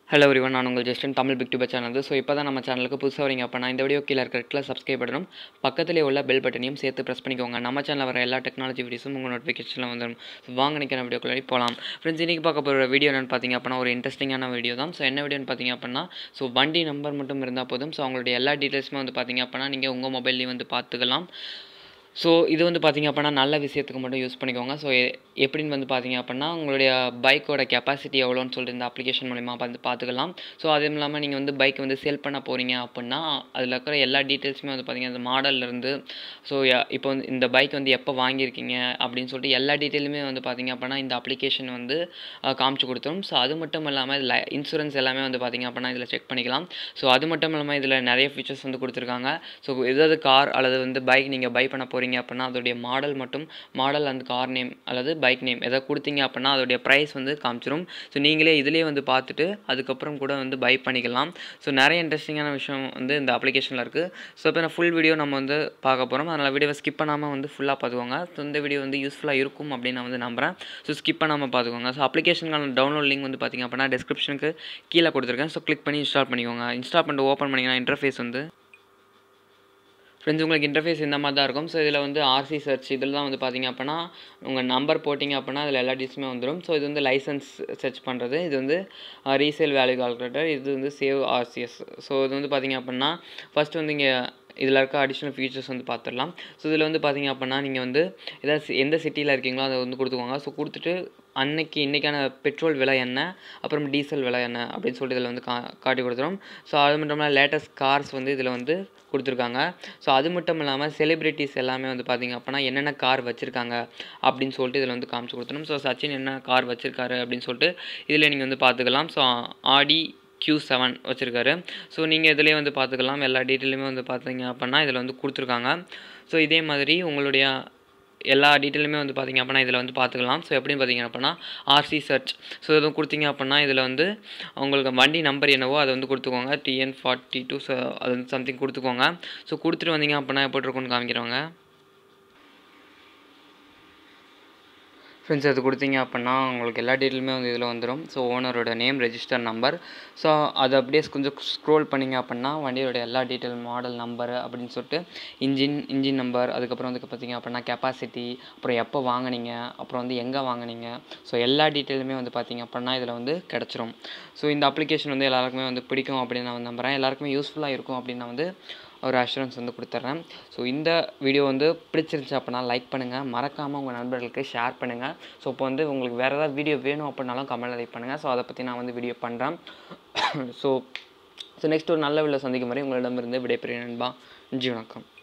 hello everyone நான் உங்கள் Justin Tamil big tuber channel so இப்போ தான் நம்ம சேனலுக்கு புதுசாக வரீங்க அப்படின்னா இந்த வீடியோ கீழே இருக்கிற இடத்துல சப்ஸ்கிரைப் பண்ணணும் பக்கத்திலே உள்ள பெல் பட்டனையும் சேர்த்து ப்ரெஸ் பண்ணிக்கோங்க நம்ம சேனலில் வர எல்லா டெக்னாலஜி வீடியோஸும் உங்கள் நோட்டிஃபிகேஷனில் வந்துடும் ஸோ வாங்க நிற்கிற வீடியோக்குள்ளே போகலாம் ஃப்ரெண்ட்ஸ் இன்றைக்கி பார்க்க போகிற வீடியோ என்னென்னு பார்த்தீங்க அப்படின்னா ஒரு இன்ட்ரெஸ்டிங்கான வீடியோ தான் ஸோ என்ன வீடியோன்னு பார்த்தீங்க அப்படின்னா ஸோ வண்டி நம்பர் மட்டும் இருந்தால் போதும் ஸோ அவங்களுடைய எல்லா டீட்டெயில்ஸுமே வந்து பார்த்தீங்க அப்படின்னா நீங்கள் உங்கள் மொபைல்லேயும் வந்து பார்த்துக்கலாம் ஸோ இது வந்து பார்த்தீங்க அப்படின்னா நல்ல விஷயத்துக்கு மட்டும் யூஸ் பண்ணிக்கோங்க ஸோ எப்படின்னு வந்து பார்த்தீங்க அப்படின்னா உங்களுடைய பைக்கோட கெப்பாசிட்டி எவ்வளோன்னு சொல்லிட்டு இந்த அப்ளிகேஷன் மூலிமா வந்து பார்த்துக்கலாம் ஸோ அதுவும் இல்லாமல் நீங்கள் வந்து பைக் வந்து சேல் பண்ண போகிறீங்க அப்படின்னா அதில் இருக்கிற எல்லா டீட்டெயில்ஸுமே வந்து பார்த்தீங்கன்னா அந்த மாடல்லேருந்து ஸோ இப்போ வந்து இந்த பைக் வந்து எப்போ வாங்கியிருக்கீங்க அப்படின்னு சொல்லிட்டு எல்லா டீட்டெயிலுமே வந்து பார்த்தீங்க அப்படின்னா இந்த அப்ளிகேஷன் வந்து அஹ், காமிச்சு கொடுத்துரும் ஸோ அது மட்டும் இல்லாமல் இதில் இன்சூரன்ஸ் எல்லாமே வந்து பார்த்தீங்க அப்படின்னா இதில் செக் பண்ணிக்கலாம் ஸோ அது மட்டும் இல்லாமல் இதில் நிறைய ஃபீச்சர்ஸ் வந்து கொடுத்துருக்காங்க ஸோ ஏதாவது கார் அல்லது வந்து பைக் நீங்கள் பை பண்ண போகிறீங்க அப்படின்னா அதோடைய மாடல் மட்டும் மாடல் அந்த கார் நேம் அல்லது பைக் நேம் எதை கொடுத்தீங்க அப்படின்னா அதோடைய ப்ரைஸ் வந்து காமிச்சிரும் ஸோ நீங்களே இதிலே வந்து பார்த்துட்டு அதுக்கப்புறம் கூட வந்து பை பண்ணிக்கலாம் ஸோ நிறைய இன்ட்ரெஸ்டிங்கான விஷயம் வந்து இந்த அப்ளிகேஷனில் இருக்குது ஸோ இப்போ நான் ஃபுல் வீடியோ நம்ம வந்து பார்க்க போகிறோம் அதனால் வீடியோவை ஸ்கிப் பண்ணாமல் வந்து ஃபுல்லாக பார்த்துக்கோங்க ஸோ இந்த வீடியோ வந்து யூஸ்ஃபுல்லாக இருக்கும் அப்படின்னு நான் வந்து நம்புகிறேன் ஸோ ஸ்கிப் பண்ணாமல் பார்த்துக்கோங்க ஸோ அப்ளிகேஷனுக்கான டவுன்லோட் லிங்க் வந்து பார்த்திங்க அப்படின்னா டிஸ்கிரிப்ஷனுக்கு கீழே கொடுத்துருக்கேன் ஸோ கிளிக் பண்ணி இன்ஸ்டால் பண்ணிக்கோங்க இன்ஸ்டால் பண்ணிட்டு ஓப்பன் பண்ணிங்கன்னா இன்டர்ஃபேஸ் வந்து ஃப்ரெண்ட்ஸ் உங்களுக்கு இன்டர்ஃபேஸ் இந்த மாதிரி தான் இருக்கும் ஸோ இதில் வந்து ஆர்சி சர்ச் இதில் தான் வந்து பார்த்தீங்க அப்படின்னா உங்கள் நம்பர் போட்டிங்க அப்படின்னா அதில் எல்லா டீட்டெயில்ஸுமே வந்துடும் ஸோ இது வந்து லைசன்ஸ் சர்ச் பண்ணுறது இது வந்து ரீசேல் வேல்யூ கால்குலேட்டர் இது வந்து சேவ் ஆர்சிஎஸ் ஸோ இது வந்து பார்த்தீங்க அப்படின்னா ஃபஸ்ட்டு வந்து இங்கே இதில் இருக்க அடிஷ்னல் ஃபீச்சர்ஸ் வந்து பார்த்துடலாம் ஸோ இதில் வந்து பார்த்தீங்க அப்படின்னா நீங்கள் வந்து எதாவது சி- எந்த சிட்டியில் இருக்கீங்களோ அதை வந்து கொடுத்துக்கோங்க ஸோ கொடுத்துட்டு அன்னைக்கு இன்றைக்கான பெட்ரோல் விலை என்ன அப்புறம் டீசல் விலை என்ன அப்படின்னு சொல்லிட்டு இதில் வந்து கா காட்டி கொடுத்துரும் ஸோ அது மட்டும் இல்லாமல் லேட்டஸ்ட் கார்ஸ் வந்து இதில் வந்து கொடுத்துருக்காங்க ஸோ அது மட்டும் இல்லாமல் செலிப்ரிட்டிஸ் எல்லாமே வந்து பார்த்தீங்க அப்படின்னா என்னென்ன கார் வச்சுருக்காங்க அப்படின்னு சொல்லிட்டு இதில் வந்து காமிச்சு கொடுத்துரும் ஸோ சச்சின் என்ன கார் வச்சுருக்காரு அப்படின்னு சொல்லிட்டு இதில் நீங்கள் வந்து பார்த்துக்கலாம் ஸோ ஆடி Q7 செவன் வச்சுருக்காரு ஸோ நீங்கள் இதிலே வந்து பார்த்துக்கலாம் எல்லா டீட்டெயிலுமே வந்து பார்த்தீங்க அப்படின்னா இதில் வந்து கொடுத்துருக்காங்க ஸோ இதே மாதிரி உங்களுடைய எல்லா டீட்டெயிலுமே வந்து பார்த்தீங்க அப்படின்னா இதில் வந்து பார்த்துக்கலாம் ஸோ எப்படின்னு பார்த்தீங்க அப்படின்னா ஆர்சி சர்ச் ஸோ எதுவும் கொடுத்தீங்க அப்படின்னா இதில் வந்து உங்களுக்கு வண்டி நம்பர் என்னவோ அதை வந்து கொடுத்துக்கோங்க டிஎன் ஃபார்ட்டி டூ ஸோ அது வந்து சம்திங் கொடுத்துக்கோங்க ஸோ கொடுத்துட்டு வந்தீங்க அப்படின்னா எப்படி இருக்கும்னு காமிக்கிறவங்க ஃப்ரெண்ட்ஸ் அது கொடுத்தீங்க அப்படின்னா உங்களுக்கு எல்லா டீட்டெயிலுமே வந்து இதில் வந்துடும் ஸோ ஓனரோட நேம் ரெஜிஸ்டர் நம்பர் ஸோ அது அப்படியே கொஞ்சம் ஸ்க்ரோல் பண்ணிங்க அப்படின்னா வண்டியோட எல்லா டீட்டெயில் மாடல் நம்பர் அப்படின்னு சொல்லிட்டு இன்ஜின் இன்ஜின் நம்பர் அதுக்கப்புறம் வந்து பார்த்தீங்க அப்படின்னா கெப்பாசிட்டி அப்புறம் எப்போ வாங்குனீங்க அப்புறம் வந்து எங்கே வாங்குனீங்க ஸோ எல்லா டீட்டெயிலுமே வந்து பார்த்தீங்க அப்படின்னா இதில் வந்து கிடச்சிரும் ஸோ இந்த அப்ளிகேஷன் வந்து எல்லாருக்குமே வந்து பிடிக்கும் அப்படின்னு நான் வந்து நம்புகிறேன் எல்லாருக்குமே யூஸ்ஃபுல்லாக இருக்கும் அப்படின்னு நான் வந்து ஒரு அஷூரன்ஸ் வந்து கொடுத்துட்றேன் ஸோ இந்த வீடியோ வந்து பிடிச்சிருந்துச்சு அப்படின்னா லைக் பண்ணுங்கள் மறக்காமல் உங்கள் நண்பர்களுக்கு ஷேர் பண்ணுங்கள் ஸோ இப்போ வந்து உங்களுக்கு வேறு ஏதாவது வீடியோ வேணும் அப்படின்னாலும் கமெண்ட்டில் லைக் பண்ணுங்கள் ஸோ அதை பற்றி நான் வந்து வீடியோ பண்ணுறேன் ஸோ ஸோ நெக்ஸ்ட் ஒரு நல்ல வீடியோ சந்திக்கும் வரை உங்களிடமிருந்து விடைபெறுகிறேன் நண்பா நன்றி வணக்கம்